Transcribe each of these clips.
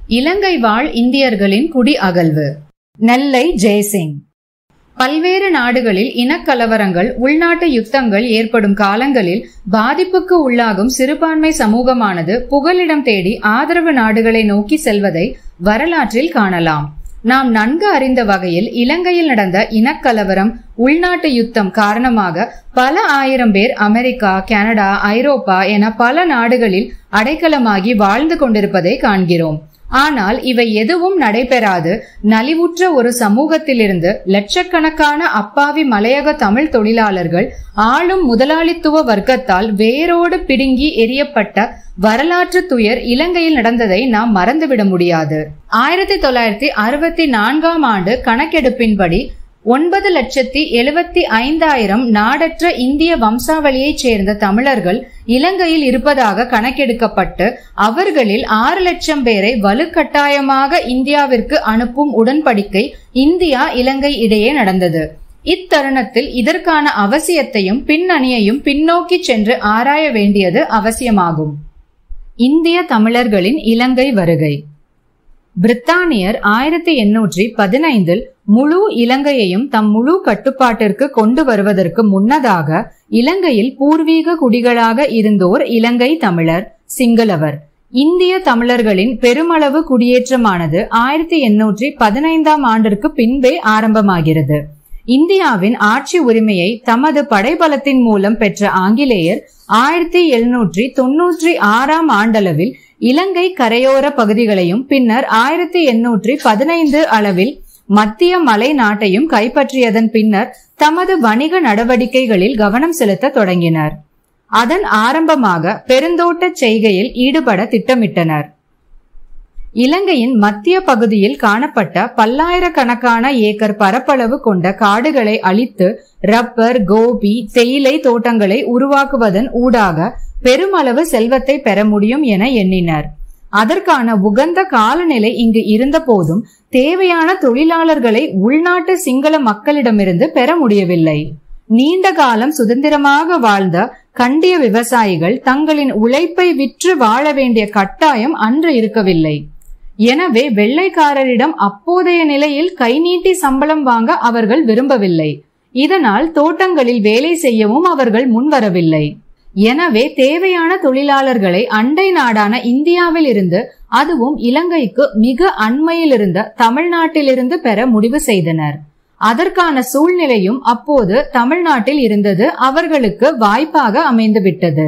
இலங்கை வாழ் இந்தியர்களின் குடி அகழ்வு நெல்லை ஜெயசிங் பல்வேறு நாடுகளில் இனக்கலவரங்கள் உள்நாட்டு யுத்தங்கள் ஏற்படும் காலங்களில் பாதிப்புக்கு உள்ளாகும் சிறுபான்மை சமூகமானது புகலிடம் தேடி ஆதரவு நாடுகளை நோக்கி செல்வதை வரலாற்றில் காணலாம் நாம் நன்கு அறிந்த வகையில் இலங்கையில் நடந்த இனக்கலவரம் உள்நாட்டு யுத்தம் காரணமாக பல ஆயிரம் பேர் அமெரிக்கா கனடா ஐரோப்பா என பல நாடுகளில் அடைக்கலமாகி வாழ்ந்து கொண்டிருப்பதை காண்கிறோம் ஆனால் இவை எதுவும் நடைபெறாது நலிவுற்ற ஒரு சமூகத்திலிருந்து லட்சக்கணக்கான அப்பாவி மலையக தமிழ் தொழிலாளர்கள் ஆளும் முதலாளித்துவ வர்க்கத்தால் வேரோடு பிடுங்கி எரியப்பட்ட வரலாற்று துயர் இலங்கையில் நடந்ததை நாம் மறந்துவிட முடியாது ஆயிரத்தி தொள்ளாயிரத்தி அறுபத்தி நான்காம் ஆண்டு கணக்கெடுப்பின்படி ஒன்பது லட்சத்தி எழுபத்தி ஐந்தாயிரம் நாடற்ற இந்திய வம்சாவளியைச் சேர்ந்த தமிழர்கள் இலங்கையில் இருப்பதாக கணக்கெடுக்கப்பட்டு அவர்களில் ஆறு லட்சம் பேரை வலுக்கட்டாயமாக இந்தியாவிற்கு அனுப்பும் உடன்படிக்கை இந்தியா இலங்கை இடையே நடந்தது இத்தருணத்தில் இதற்கான அவசியத்தையும் பின்னணியையும் பின்னோக்கி சென்று ஆராய வேண்டியது அவசியமாகும் இந்திய தமிழர்களின் இலங்கை வருகை பிரித்தானியர் ஆயிரத்தி எண்ணூற்றி பதினைந்தில் முழு இலங்கையையும் தம் முழு கட்டுப்பாட்டிற்கு கொண்டு வருவதற்கு முன்னதாக இலங்கையில் பூர்வீக குடிகளாக இருந்தோர் இலங்கை தமிழர் சிங்களவர் இந்திய தமிழர்களின் பெருமளவு குடியேற்றமானது ஆயிரத்தி எண்ணூற்றி பதினைந்தாம் ஆண்டிற்கு பின்பே ஆரம்பமாகிறது இந்தியாவின் ஆட்சி உரிமையை தமது படைபலத்தின் மூலம் பெற்ற ஆங்கிலேயர் ஆயிரத்தி எழுநூற்றி தொன்னூற்றி ஆறாம் ஆண்டளவில் இலங்கை கரையோர பகுதிகளையும் பின்னர் ஆயிரத்தி எண்ணூற்றி பதினைந்து அளவில் மத்திய மலை நாட்டையும் கைப்பற்றியதன் பின்னர் தமது வணிக நடவடிக்கைகளில் கவனம் செலுத்த தொடங்கினர் அதன் ஆரம்பமாக பெருந்தோட்ட செய்கையில் ஈடுபட திட்டமிட்டனர் இலங்கையின் மத்திய பகுதியில் காணப்பட்ட பல்லாயிரக்கணக்கான ஏக்கர் பரப்பளவு கொண்ட காடுகளை அழித்து ரப்பர் கோபி தேயிலை தோட்டங்களை உருவாக்குவதன் ஊடாக பெருமளவு செல்வத்தை பெற முடியும் என எண்ணினர் அதற்கான உகந்த காலநிலை இங்கு இருந்த போதும் தேவையான தொழிலாளர்களை உள்நாட்டு சிங்கள மக்களிடமிருந்து பெற முடியவில்லை நீண்ட காலம் சுதந்திரமாக வாழ்ந்த கண்டிய விவசாயிகள் தங்களின் உழைப்பை விற்று வாழ வேண்டிய கட்டாயம் அன்று இருக்கவில்லை எனவே வெள்ளைக்காரரிடம் அப்போதைய நிலையில் கை நீட்டி சம்பளம் வாங்க அவர்கள் விரும்பவில்லை இதனால் தோட்டங்களில் வேலை செய்யவும் அவர்கள் முன்வரவில்லை எனவே தேவையான தொழிலாளர்களை அண்டை நாடான இந்தியாவில் இருந்து அதுவும் இலங்கைக்கு மிக அண்மையில் இருந்த தமிழ்நாட்டிலிருந்து பெற முடிவு செய்தனர் அதற்கான சூழ்நிலையும் அப்போது தமிழ்நாட்டில் இருந்தது அவர்களுக்கு வாய்ப்பாக அமைந்துவிட்டது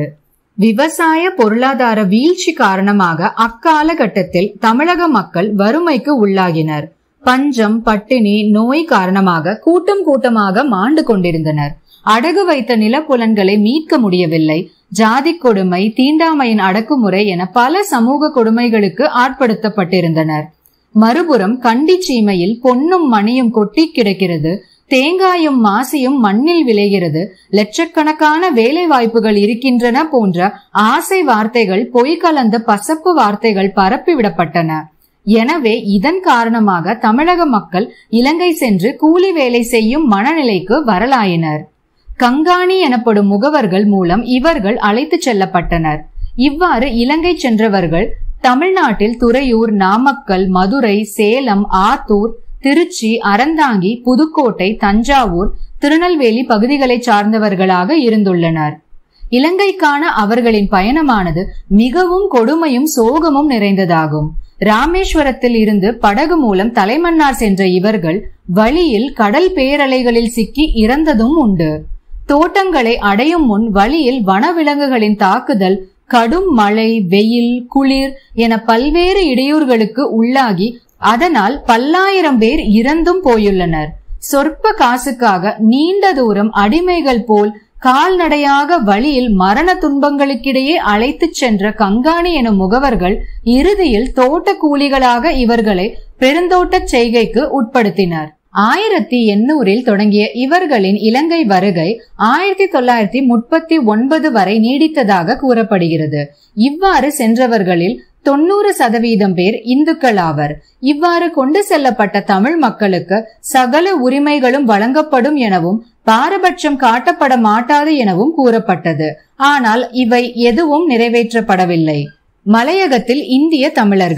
விவசாய பொருளாதார வீழ்ச்சி காரணமாக அக்காலகட்டத்தில் தமிழக மக்கள் வறுமைக்கு உள்ளாகினர் பஞ்சம் பட்டினி நோய் காரணமாக கூட்டம் கூட்டமாக மாண்டு கொண்டிருந்தனர் அடகு வைத்த நிலப்புலன்களை மீட்க முடியவில்லை ஜாதி கொடுமை தீண்டாமையின் அடக்குமுறை என பல சமூக கொடுமைகளுக்கு ஆட்படுத்தப்பட்டிருந்தனர் மறுபுறம் கண்டி சீமையில் பொன்னும் மணியும் கொட்டி கிடக்கிறது தேங்காயும் மாசியும் மண்ணில் விளைகிறது லட்சக்கணக்கான வேலை வாய்ப்புகள் இருக்கின்றன போன்ற ஆசை வார்த்தைகள் பொய் கலந்த பசப்பு வார்த்தைகள் பரப்பிவிடப்பட்டன எனவே இதன் காரணமாக தமிழக மக்கள் இலங்கை சென்று கூலி வேலை செய்யும் மனநிலைக்கு வரலாயினர் கங்காணி எனப்படும் முகவர்கள் மூலம் இவர்கள் அழைத்துச் செல்லப்பட்டனர் இவ்வாறு இலங்கை சென்றவர்கள் தமிழ்நாட்டில் துறையூர் நாமக்கல் மதுரை சேலம் ஆத்தூர் திருச்சி அறந்தாங்கி புதுக்கோட்டை தஞ்சாவூர் திருநெல்வேலி பகுதிகளை சார்ந்தவர்களாக இருந்துள்ளனர் இலங்கைக்கான அவர்களின் பயணமானது மிகவும் கொடுமையும் சோகமும் நிறைந்ததாகும் ராமேஸ்வரத்தில் இருந்து படகு மூலம் தலைமன்னார் சென்ற இவர்கள் வழியில் கடல் பேரலைகளில் சிக்கி இறந்ததும் உண்டு தோட்டங்களை அடையும் முன் வழியில் வனவிலங்குகளின் தாக்குதல் கடும் மழை வெயில் குளிர் என பல்வேறு இடையூறுகளுக்கு உள்ளாகி அதனால் பல்லாயிரம் பேர் இறந்தும் போயுள்ளனர் சொற்ப காசுக்காக நீண்ட தூரம் அடிமைகள் போல் கால்நடையாக வழியில் மரண துன்பங்களுக்கிடையே அழைத்துச் சென்ற கங்காணி எனும் முகவர்கள் இறுதியில் தோட்ட கூலிகளாக இவர்களை பெருந்தோட்டச் செய்கைக்கு உட்படுத்தினர் ஆயிரத்தி எண்ணூறில் தொடங்கிய இவர்களின் இலங்கை வருகை ஆயிரத்தி தொள்ளாயிரத்தி முப்பத்தி ஒன்பது வரை நீடித்ததாக கூறப்படுகிறது இவ்வாறு சென்றவர்களில் தொண்ணூறு சதவீதம் பேர் இந்துக்கள் ஆவர் இவ்வாறு கொண்டு செல்லப்பட்ட தமிழ் மக்களுக்கு சகல உரிமைகளும் வழங்கப்படும் எனவும் பாரபட்சம் காட்டப்பட மாட்டாது எனவும் கூறப்பட்டது ஆனால் இவை எதுவும் நிறைவேற்றப்படவில்லை மலையகத்தில் இந்திய தமிழர்கள்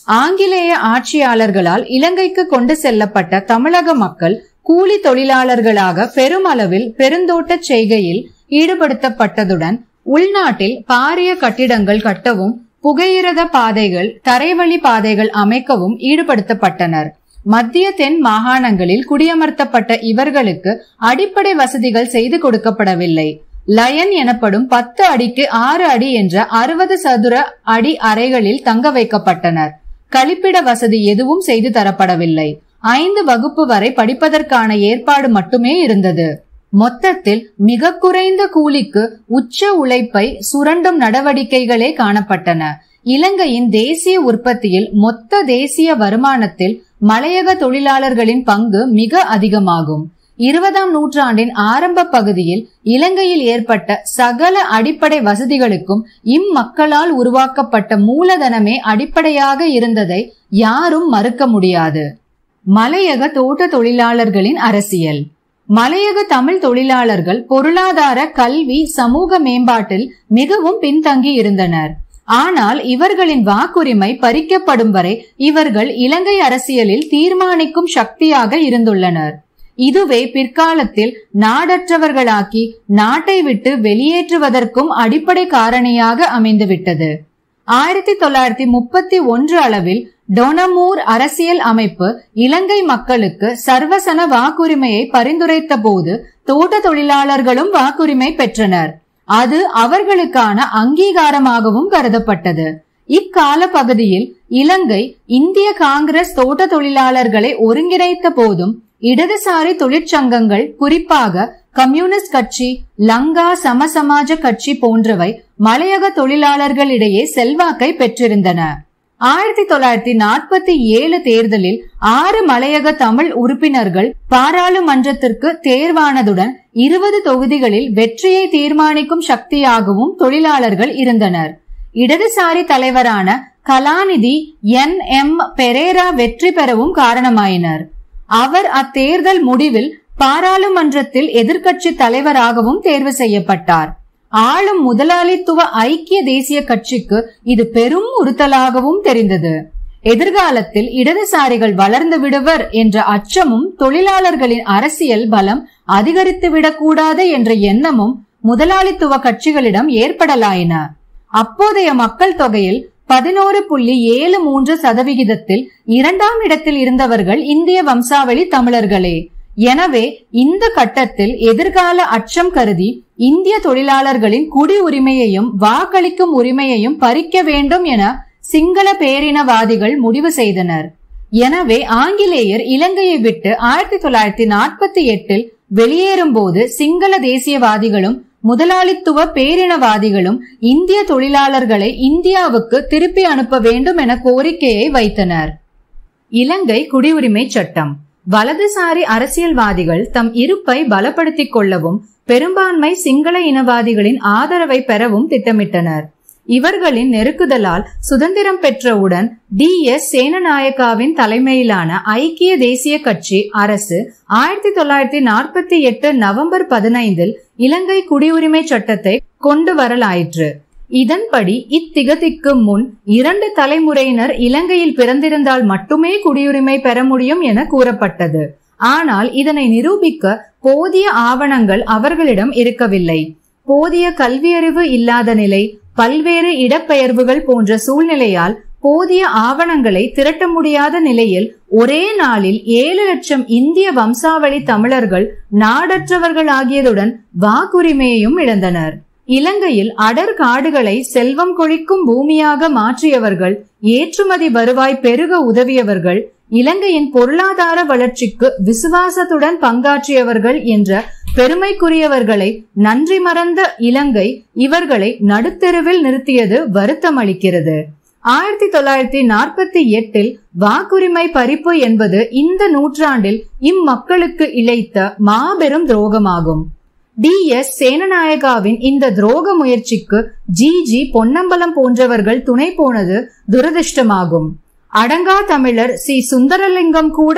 ஆங்கிலேய ஆட்சியாளர்களால் இலங்கைக்கு கொண்டு செல்லப்பட்ட தமிழக மக்கள் கூலி தொழிலாளர்களாக பெருமளவில் பெருந்தோட்ட செய்கையில் ஈடுபடுத்தப்பட்டதுடன் உள்நாட்டில் பாரிய கட்டிடங்கள் கட்டவும் புகையிரத பாதைகள் தரைவழி பாதைகள் அமைக்கவும் ஈடுபடுத்தப்பட்டனர் மத்திய தென் மாகாணங்களில் குடியமர்த்தப்பட்ட இவர்களுக்கு அடிப்படை வசதிகள் செய்து கொடுக்கப்படவில்லை லயன் எனப்படும் பத்து அடிக்கு ஆறு அடி என்ற அறுபது சதுர அடி அறைகளில் தங்க வைக்கப்பட்டனர் கழிப்பிட வசதி எதுவும் செய்து தரப்படவில்லை ஐந்து வகுப்பு வரை படிப்பதற்கான ஏற்பாடு மட்டுமே இருந்தது மொத்தத்தில் மிக குறைந்த கூலிக்கு உச்ச உழைப்பை சுரண்டும் நடவடிக்கைகளே காணப்பட்டன இலங்கையின் தேசிய உற்பத்தியில் மொத்த தேசிய வருமானத்தில் மலையக தொழிலாளர்களின் பங்கு மிக அதிகமாகும் இருபதாம் நூற்றாண்டின் ஆரம்ப பகுதியில் இலங்கையில் ஏற்பட்ட சகல அடிப்படை வசதிகளுக்கும் இம்மக்களால் உருவாக்கப்பட்ட மூலதனமே அடிப்படையாக இருந்ததை யாரும் மறுக்க முடியாது மலையக தோட்ட தொழிலாளர்களின் அரசியல் மலையக தமிழ் தொழிலாளர்கள் பொருளாதார கல்வி சமூக மேம்பாட்டில் மிகவும் பின்தங்கி இருந்தனர் ஆனால் இவர்களின் வாக்குரிமை பறிக்கப்படும் வரை இவர்கள் இலங்கை அரசியலில் தீர்மானிக்கும் சக்தியாக இருந்துள்ளனர் இதுவே பிற்காலத்தில் நாடற்றவர்களாக்கி நாட்டை விட்டு வெளியேற்றுவதற்கும் அடிப்படை காரணியாக அமைந்துவிட்டது ஆயிரத்தி தொள்ளாயிரத்தி முப்பத்தி ஒன்று அளவில் டொனமூர் அரசியல் அமைப்பு இலங்கை மக்களுக்கு சர்வசன வாக்குரிமையை பரிந்துரைத்த போது தோட்ட தொழிலாளர்களும் வாக்குரிமை பெற்றனர் அது அவர்களுக்கான அங்கீகாரமாகவும் கருதப்பட்டது இக்கால பகுதியில் இலங்கை இந்திய காங்கிரஸ் தோட்ட தொழிலாளர்களை ஒருங்கிணைத்த போதும் இடதுசாரி தொழிற்சங்கங்கள் குறிப்பாக கம்யூனிஸ்ட் கட்சி லங்கா சமசமாஜ கட்சி போன்றவை மலையக தொழிலாளர்களிடையே செல்வாக்கை பெற்றிருந்தன ஆயிரத்தி தொள்ளாயிரத்தி நாற்பத்தி ஏழு தேர்தலில் ஆறு மலையக தமிழ் உறுப்பினர்கள் பாராளுமன்றத்திற்கு தேர்வானதுடன் இருபது தொகுதிகளில் வெற்றியை தீர்மானிக்கும் சக்தியாகவும் தொழிலாளர்கள் இருந்தனர் இடதுசாரி தலைவரான கலாநிதி என் எம் பெரேரா வெற்றி பெறவும் காரணமாயினர் அவர் அத்தேர்தல் முடிவில் பாராளுமன்றத்தில் எதிர்க்கட்சி தலைவராகவும் தேர்வு செய்யப்பட்டார் ஆளும் முதலாளித்துவ ஐக்கிய தேசிய கட்சிக்கு இது பெரும் உறுத்தலாகவும் தெரிந்தது எதிர்காலத்தில் இடதுசாரிகள் வளர்ந்து விடுவர் என்ற அச்சமும் தொழிலாளர்களின் அரசியல் பலம் அதிகரித்து விடக்கூடாது என்ற எண்ணமும் முதலாளித்துவ கட்சிகளிடம் ஏற்படலாயின அப்போதைய மக்கள் தொகையில் பதினோரு புள்ளி ஏழு மூன்று சதவிகிதத்தில் இரண்டாம் இடத்தில் இருந்தவர்கள் இந்திய வம்சாவளி தமிழர்களே எனவே இந்த கட்டத்தில் எதிர்கால அச்சம் கருதி இந்திய தொழிலாளர்களின் குடி உரிமையையும் வாக்களிக்கும் உரிமையையும் பறிக்க வேண்டும் என சிங்கள பேரினவாதிகள் முடிவு செய்தனர் எனவே ஆங்கிலேயர் இலங்கையை விட்டு ஆயிரத்தி தொள்ளாயிரத்தி நாற்பத்தி எட்டில் வெளியேறும் போது சிங்கள தேசியவாதிகளும் முதலாளித்துவ பேரினவாதிகளும் இந்திய தொழிலாளர்களை இந்தியாவுக்கு திருப்பி அனுப்ப வேண்டும் என கோரிக்கையை வைத்தனர் இலங்கை குடியுரிமை சட்டம் வலதுசாரி அரசியல்வாதிகள் தம் இருப்பை பலப்படுத்திக் கொள்ளவும் பெரும்பான்மை சிங்கள இனவாதிகளின் ஆதரவை பெறவும் திட்டமிட்டனர் இவர்களின் நெருக்குதலால் சுதந்திரம் பெற்றவுடன் டி எஸ் சேனநாயக்காவின் தலைமையிலான ஐக்கிய தேசிய கட்சி அரசு ஆயிரத்தி தொள்ளாயிரத்தி நாற்பத்தி எட்டு நவம்பர் பதினைந்தில் இலங்கை குடியுரிமை சட்டத்தை கொண்டு வரலாயிற்று இதன்படி இத்திகதிக்கு முன் இரண்டு தலைமுறையினர் இலங்கையில் பிறந்திருந்தால் மட்டுமே குடியுரிமை பெற முடியும் என கூறப்பட்டது ஆனால் இதனை நிரூபிக்க போதிய ஆவணங்கள் அவர்களிடம் இருக்கவில்லை போதிய கல்வியறிவு இல்லாத நிலை பல்வேறு இடப்பெயர்வுகள் போன்ற சூழ்நிலையால் போதிய ஆவணங்களை திரட்ட முடியாத நிலையில் ஒரே நாளில் ஏழு லட்சம் இந்திய வம்சாவளி தமிழர்கள் நாடற்றவர்கள் ஆகியதுடன் வாக்குரிமையையும் இழந்தனர் இலங்கையில் அடர் காடுகளை செல்வம் கொழிக்கும் பூமியாக மாற்றியவர்கள் ஏற்றுமதி வருவாய் பெருக உதவியவர்கள் இலங்கையின் பொருளாதார வளர்ச்சிக்கு விசுவாசத்துடன் பங்காற்றியவர்கள் என்ற பெருமைக்குரியவர்களை நன்றி மறந்த இலங்கை இவர்களை நடுத்தெருவில் நிறுத்தியது வருத்தமளிக்கிறது ஆயிரத்தி தொள்ளாயிரத்தி நாற்பத்தி எட்டில் வாக்குரிமை பறிப்பு என்பது இந்த நூற்றாண்டில் இம்மக்களுக்கு இழைத்த மாபெரும் துரோகமாகும் டி எஸ் சேனநாயகாவின் இந்த துரோக முயற்சிக்கு ஜி ஜி பொன்னம்பலம் போன்றவர்கள் துணை போனது துரதிருஷ்டமாகும் அடங்கா தமிழர் சி சுந்தரலிங்கம் கூட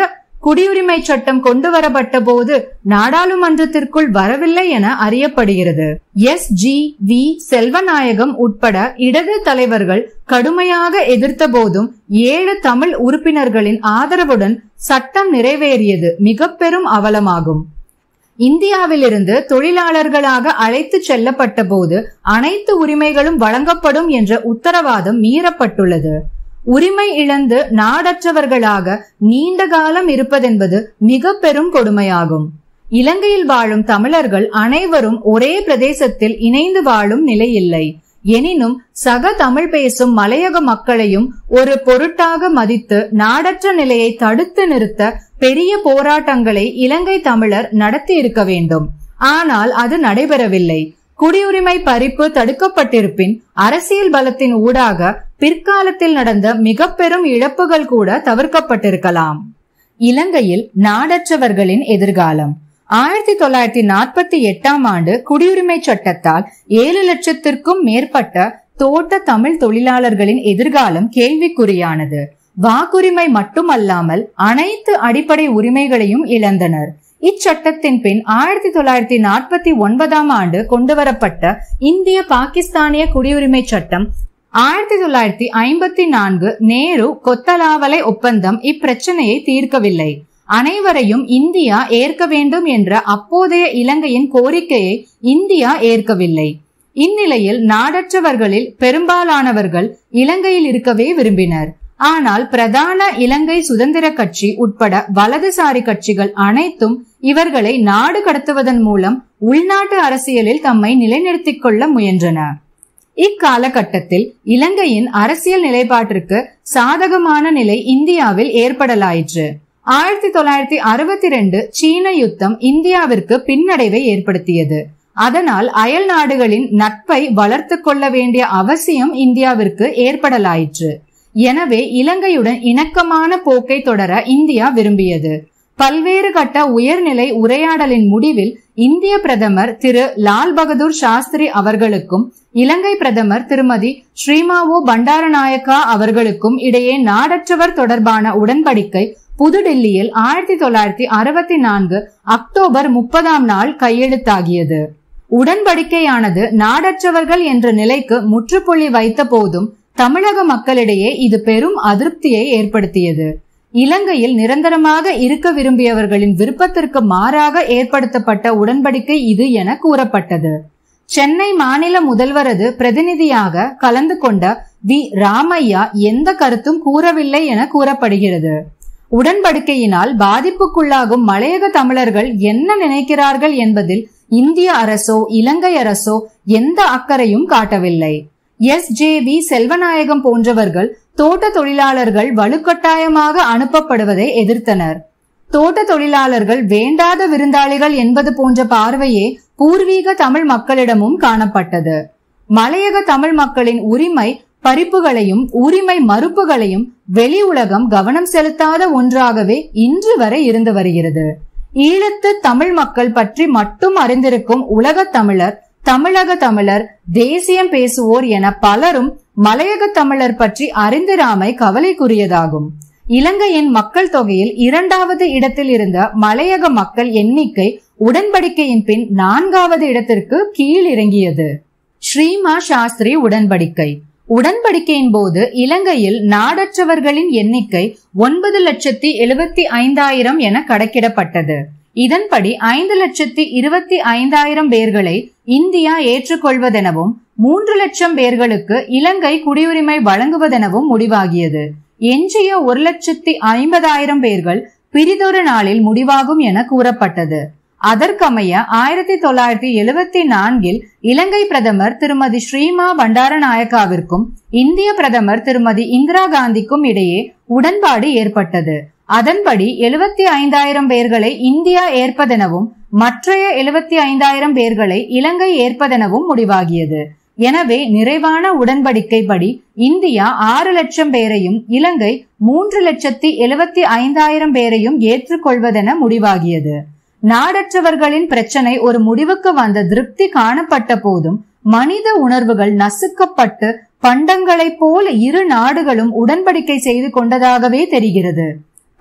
குடியுரிமை சட்டம் கொண்டு வரப்பட்ட போது நாடாளுமன்றத்திற்குள் வரவில்லை என அறியப்படுகிறது எஸ் ஜி வி செல்வநாயகம் உட்பட இடது தலைவர்கள் கடுமையாக எதிர்த்த போதும் ஏழு தமிழ் உறுப்பினர்களின் ஆதரவுடன் சட்டம் நிறைவேறியது மிக பெரும் அவலமாகும் இந்தியாவிலிருந்து தொழிலாளர்களாக அழைத்து செல்லப்பட்ட போது அனைத்து உரிமைகளும் வழங்கப்படும் என்ற உத்தரவாதம் மீறப்பட்டுள்ளது உரிமை இழந்து நாடற்றவர்களாக நீண்ட காலம் இருப்பதென்பது மிக பெரும் கொடுமையாகும் இலங்கையில் வாழும் தமிழர்கள் அனைவரும் ஒரே பிரதேசத்தில் இணைந்து வாழும் நிலை இல்லை எனினும் சக தமிழ் பேசும் மலையக மக்களையும் ஒரு பொருட்டாக மதித்து நாடற்ற நிலையை தடுத்து நிறுத்த பெரிய போராட்டங்களை இலங்கை தமிழர் நடத்தி இருக்க வேண்டும் ஆனால் அது நடைபெறவில்லை குடியுரிமை பறிப்பு தடுக்கப்பட்டிருப்பின் அரசியல் பலத்தின் ஊடாக பிற்காலத்தில் நடந்த மிக பெரும் இழப்புகள் கூட தவிர்க்கப்பட்டிருக்கலாம் இலங்கையில் நாடற்றவர்களின் எதிர்காலம் ஆயிரத்தி தொள்ளாயிரத்தி நாற்பத்தி எட்டாம் ஆண்டு குடியுரிமை சட்டத்தால் ஏழு லட்சத்திற்கும் மேற்பட்ட தோட்ட தமிழ் தொழிலாளர்களின் எதிர்காலம் கேள்விக்குறியானது வாக்குரிமை மட்டுமல்லாமல் அனைத்து அடிப்படை உரிமைகளையும் இழந்தனர் இச்சட்டத்தின் பின் ஆயிரத்தி தொள்ளாயிரத்தி நாற்பத்தி ஒன்பதாம் ஆண்டு கொண்டுவரப்பட்ட இந்திய பாகிஸ்தானிய குடியுரிமை சட்டம் ஆயிரத்தி தொள்ளாயிரத்தி ஐம்பத்தி நான்கு நேரு கொத்தலாவலை ஒப்பந்தம் இப்பிரச்சனையை தீர்க்கவில்லை அனைவரையும் இந்தியா ஏற்க வேண்டும் என்ற அப்போதைய இலங்கையின் கோரிக்கையை இந்தியா ஏற்கவில்லை இந்நிலையில் நாடற்றவர்களில் பெரும்பாலானவர்கள் இலங்கையில் இருக்கவே விரும்பினர் ஆனால் பிரதான இலங்கை சுதந்திர கட்சி உட்பட வலதுசாரி கட்சிகள் அனைத்தும் இவர்களை நாடு கடத்துவதன் மூலம் உள்நாட்டு அரசியலில் தம்மை நிலைநிறுத்திக் கொள்ள முயன்றன இக்காலகட்டத்தில் இலங்கையின் அரசியல் நிலைப்பாட்டிற்கு சாதகமான நிலை இந்தியாவில் ஏற்படலாயிற்று ஆயிரத்தி தொள்ளாயிரத்தி அறுபத்தி ரெண்டு சீன யுத்தம் இந்தியாவிற்கு பின்னடைவை ஏற்படுத்தியது அதனால் அயல் நாடுகளின் நட்பை வளர்த்து கொள்ள வேண்டிய அவசியம் இந்தியாவிற்கு ஏற்படலாயிற்று எனவே இலங்கையுடன் இணக்கமான போக்கை தொடர இந்தியா விரும்பியது பல்வேறு கட்ட உயர்நிலை உரையாடலின் முடிவில் இந்திய பிரதமர் திரு லால் பகதூர் சாஸ்திரி அவர்களுக்கும் இலங்கை பிரதமர் திருமதி ஸ்ரீமாவோ பண்டாரநாயக்கா அவர்களுக்கும் இடையே நாடற்றவர் தொடர்பான உடன்படிக்கை புதுடில்லியில் ஆயிரத்தி தொள்ளாயிரத்தி அறுபத்தி நான்கு அக்டோபர் முப்பதாம் நாள் கையெழுத்தாகியது உடன்படிக்கையானது நாடற்றவர்கள் என்ற நிலைக்கு முற்றுப்புள்ளி வைத்த போதும் தமிழக மக்களிடையே இது பெரும் அதிருப்தியை ஏற்படுத்தியது இலங்கையில் நிரந்தரமாக இருக்க விரும்பியவர்களின் விருப்பத்திற்கு மாறாக ஏற்படுத்தப்பட்ட உடன்படிக்கை இது என கூறப்பட்டது சென்னை மாநில முதல்வரது பிரதிநிதியாக கலந்து கொண்ட வி ராமையா எந்த கருத்தும் கூறவில்லை என கூறப்படுகிறது உடன்படிக்கையினால் பாதிப்புக்குள்ளாகும் மலையக தமிழர்கள் என்ன நினைக்கிறார்கள் என்பதில் இந்திய அரசோ இலங்கை அரசோ எந்த அக்கறையும் காட்டவில்லை எஸ் ஜே வி செல்வநாயகம் போன்றவர்கள் தோட்ட தொழிலாளர்கள் வலுக்கட்டாயமாக அனுப்பப்படுவதை எதிர்த்தனர் தோட்ட தொழிலாளர்கள் வேண்டாத விருந்தாளிகள் என்பது போன்ற பார்வையே பூர்வீக தமிழ் மக்களிடமும் காணப்பட்டது மலையக தமிழ் மக்களின் உரிமை பறிப்புகளையும் உரிமை மறுப்புகளையும் வெளி உலகம் கவனம் செலுத்தாத ஒன்றாகவே இன்று வரை இருந்து வருகிறது ஈழத்து தமிழ் மக்கள் பற்றி மட்டும் அறிந்திருக்கும் உலக தமிழர் தமிழக தமிழர் தேசியம் பேசுவோர் என பலரும் மலையக தமிழர் பற்றி அறிந்திராமை கவலைக்குரியதாகும் இலங்கையின் மக்கள் தொகையில் இரண்டாவது இடத்தில் இருந்த மலையக மக்கள் எண்ணிக்கை உடன்படிக்கையின் பின் நான்காவது இடத்திற்கு கீழ் இறங்கியது ஸ்ரீமா சாஸ்திரி உடன்படிக்கை உடன்படிக்கையின் போது இலங்கையில் நாடற்றவர்களின் எண்ணிக்கை ஒன்பது லட்சத்தி எழுபத்தி ஐந்தாயிரம் என கணக்கிடப்பட்டது இதன்படி ஐந்து லட்சத்தி இருபத்தி ஐந்தாயிரம் பேர்களை இந்தியா ஏற்றுக்கொள்வதெனவும் மூன்று லட்சம் பேர்களுக்கு இலங்கை குடியுரிமை வழங்குவதெனவும் முடிவாகியது எஞ்சிய ஒரு லட்சத்தி ஐம்பதாயிரம் பேர்கள் பிரிதொரு நாளில் முடிவாகும் என கூறப்பட்டது அதற்கமைய ஆயிரத்தி தொள்ளாயிரத்தி எழுபத்தி நான்கில் இலங்கை பிரதமர் திருமதி ஸ்ரீமா பண்டாரநாயக்காவிற்கும் இந்திய பிரதமர் திருமதி இந்திரா காந்திக்கும் இடையே உடன்பாடு ஏற்பட்டது அதன்படி எழுபத்தி ஐந்தாயிரம் பேர்களை இந்தியா ஏற்பதெனவும் மற்றைய எழுபத்தி ஐந்தாயிரம் பேர்களை இலங்கை ஏற்பதெனவும் முடிவாகியது எனவே நிறைவான உடன்படிக்கைப்படி இந்தியா ஆறு லட்சம் பேரையும் இலங்கை மூன்று லட்சத்தி எழுபத்தி ஐந்தாயிரம் பேரையும் ஏற்றுக்கொள்வதென முடிவாகியது நாடற்றவர்களின் பிரச்சனை ஒரு முடிவுக்கு வந்த திருப்தி காணப்பட்ட போதும் மனித உணர்வுகள் நசுக்கப்பட்டு பண்டங்களைப் போல இரு நாடுகளும் உடன்படிக்கை செய்து கொண்டதாகவே தெரிகிறது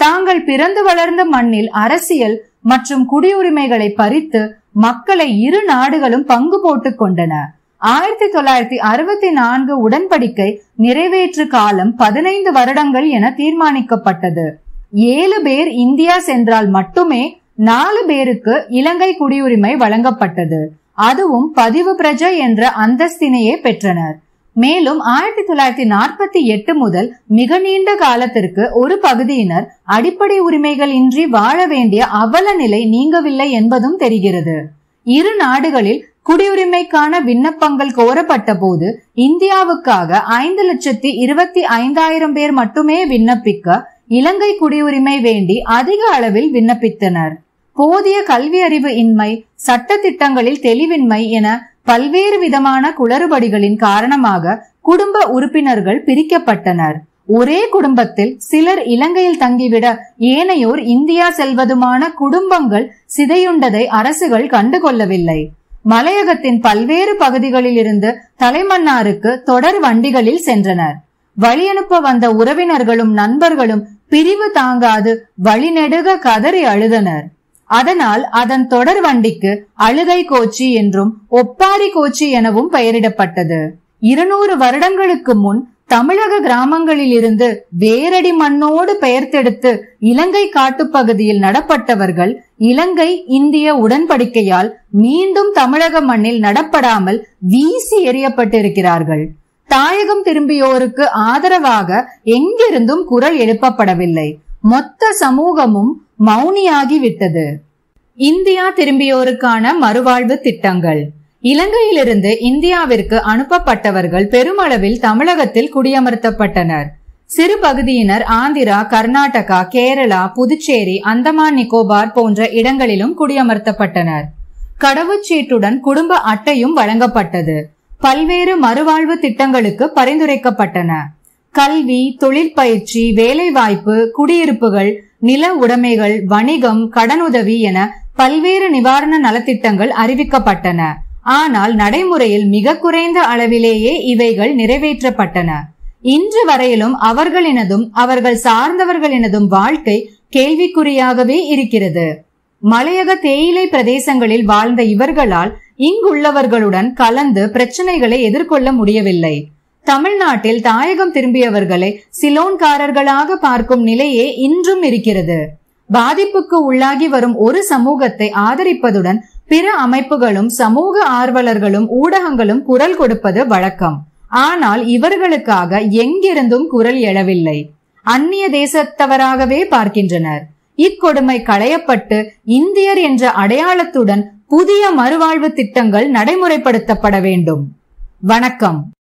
தாங்கள் பிறந்து வளர்ந்த மண்ணில் அரசியல் மற்றும் குடியுரிமைகளை பறித்து மக்களை இரு நாடுகளும் பங்கு போட்டுக் கொண்டன ஆயிரத்தி தொள்ளாயிரத்தி அறுபத்தி நான்கு உடன்படிக்கை நிறைவேற்று காலம் பதினைந்து வருடங்கள் என தீர்மானிக்கப்பட்டது ஏழு பேர் இந்தியா சென்றால் மட்டுமே நாலு பேருக்கு இலங்கை குடியுரிமை வழங்கப்பட்டது அதுவும் பதிவு பிரஜை என்ற அந்தஸ்தினையே பெற்றனர் மேலும் ஆயிரத்தி தொள்ளாயிரத்தி நாற்பத்தி எட்டு முதல் மிக நீண்ட காலத்திற்கு ஒரு பகுதியினர் அடிப்படை உரிமைகள் இன்றி வாழ வேண்டிய அவல நிலை நீங்கவில்லை என்பதும் தெரிகிறது இரு நாடுகளில் குடியுரிமைக்கான விண்ணப்பங்கள் கோரப்பட்ட போது இந்தியாவுக்காக ஐந்து லட்சத்தி இருபத்தி ஐந்தாயிரம் பேர் மட்டுமே விண்ணப்பிக்க இலங்கை குடியுரிமை வேண்டி அதிக அளவில் விண்ணப்பித்தனர் போதிய கல்வி அறிவு இன்மை சட்ட திட்டங்களில் தெளிவின்மை என பல்வேறு விதமான குளறுபடிகளின் காரணமாக குடும்ப உறுப்பினர்கள் பிரிக்கப்பட்டனர் ஒரே குடும்பத்தில் சிலர் இலங்கையில் தங்கிவிட ஏனையோர் இந்தியா செல்வதுமான குடும்பங்கள் சிதையுண்டதை அரசுகள் கண்டுகொள்ளவில்லை மலையகத்தின் பல்வேறு பகுதிகளில் இருந்து தலைமன்னாருக்கு தொடர் வண்டிகளில் சென்றனர் வழியனுப்ப வந்த உறவினர்களும் நண்பர்களும் பிரிவு தாங்காது வழிநெடுக கதறி அழுதனர் அதனால் அதன் தொடர் வண்டிக்கு அழுகை கோச்சி என்றும் ஒப்பாரி கோச்சி எனவும் பெயரிடப்பட்டது இருநூறு வருடங்களுக்கு முன் தமிழக கிராமங்களில் இருந்து வேரடி மண்ணோடு பெயர்த்தெடுத்து இலங்கை காட்டுப்பகுதியில் நடப்பட்டவர்கள் இலங்கை இந்திய உடன்படிக்கையால் மீண்டும் தமிழக மண்ணில் நடப்படாமல் வீசி எறியப்பட்டிருக்கிறார்கள் தாயகம் திரும்பியோருக்கு ஆதரவாக எங்கிருந்தும் குரல் எழுப்பப்படவில்லை மொத்த சமூகமும் மௌனியாகி விட்டது இந்தியா திரும்பியோருக்கான மறுவாழ்வு திட்டங்கள் இலங்கையிலிருந்து இந்தியாவிற்கு அனுப்பப்பட்டவர்கள் பெருமளவில் தமிழகத்தில் குடியமர்த்தப்பட்டனர் சிறு பகுதியினர் ஆந்திரா கர்நாடகா கேரளா புதுச்சேரி அந்தமான் நிக்கோபார் போன்ற இடங்களிலும் குடியமர்த்தப்பட்டனர் கடவுச்சீட்டுடன் குடும்ப அட்டையும் வழங்கப்பட்டது பல்வேறு மறுவாழ்வு திட்டங்களுக்கு பரிந்துரைக்கப்பட்டன கல்வி தொழிற்பயிற்சி வேலைவாய்ப்பு குடியிருப்புகள் நில உடைமைகள் வணிகம் கடனுதவி என பல்வேறு நிவாரண நலத்திட்டங்கள் அறிவிக்கப்பட்டன ஆனால் நடைமுறையில் மிக குறைந்த அளவிலேயே இவைகள் நிறைவேற்றப்பட்டன இன்று வரையிலும் அவர்களினதும் அவர்கள் சார்ந்தவர்களினதும் வாழ்க்கை கேள்விக்குறியாகவே இருக்கிறது மலையக தேயிலை பிரதேசங்களில் வாழ்ந்த இவர்களால் இங்குள்ளவர்களுடன் கலந்து பிரச்சனைகளை எதிர்கொள்ள முடியவில்லை தமிழ்நாட்டில் தாயகம் திரும்பியவர்களை சிலோன்காரர்களாக பார்க்கும் நிலையே இன்றும் இருக்கிறது பாதிப்புக்கு உள்ளாகி வரும் ஒரு சமூகத்தை ஆதரிப்பதுடன் பிற அமைப்புகளும் சமூக ஆர்வலர்களும் ஊடகங்களும் குரல் கொடுப்பது வழக்கம் ஆனால் இவர்களுக்காக எங்கிருந்தும் குரல் எழவில்லை அந்நிய தேசத்தவராகவே பார்க்கின்றனர் இக்கொடுமை களையப்பட்டு இந்தியர் என்ற அடையாளத்துடன் புதிய மறுவாழ்வு திட்டங்கள் நடைமுறைப்படுத்தப்பட வேண்டும் வணக்கம்